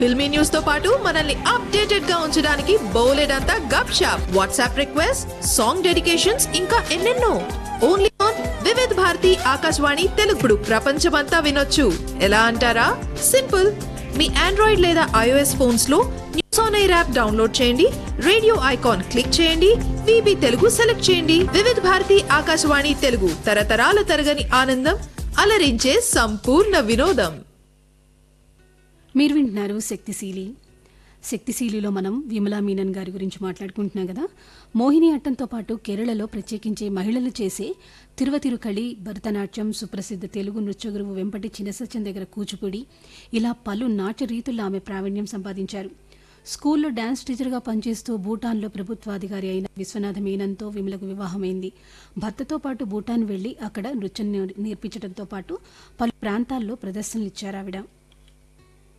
filmy news తో పాటు మనల్ని అప్డేటెడ్ గా ఉంచడానికి బోలెడంతా గప్ షాప్ వాట్సాప్ రిక్వెస్ట్ సాంగ్ డెడికేషన్స్ ఇంకా ఎన్నెన్నో ఓన్లీ ఆన్ వివిధ్ భారతి ఆకాశవాణి తెలుగుడు ప్రపంచమంతా వినొచ్చు ఎలా అంటారా సింపుల్ మీ ఆండ్రాయిడ్ లేదా ఐఓఎస్ ఫోన్స్ లో news on air app download చేయండి రేడియో ఐకాన్ క్లిక్ చేయండి విబి తెలుగు సెలెక్ట్ చేయండి వివిధ్ భారతి ఆకాశవాణి తెలుగు తరతరాల తరగని ఆనందం అలరించే సంపూర్ణ వినోదం మీరు వింటున్నారు శక్తిశీలి శక్తిశీలిలో మనం విమలా మీనన్ గారి గురించి మాట్లాడుకుంటున్నాం కదా మోహిని అట్టంతో పాటు కేరళలో ప్రత్యేకించి మహిళలు చేసే తిరువతిరుకళి భరతనాట్యం సుప్రసిద్ధ తెలుగు నృత్య గురువు వెంపటి చినసత్యం దగ్గర కూచిపూడి ఇలా పలు నాట్య రీతుల్లో ఆమె ప్రావీణ్యం సంపాదించారు స్కూల్లో డాన్స్ టీచర్గా పనిచేస్తూ భూటాన్లో ప్రభుత్వాధికారి అయిన విశ్వనాథ మీనన్తో విమలకు వివాహమైంది భర్తతో పాటు భూటాన్ వెళ్లి అక్కడ నృత్యం నేర్- నేర్పించడంతో పాటు పలు ప్రాంతాల్లో ప్రదర్శనలు ఇచ్చారు ఆవిడ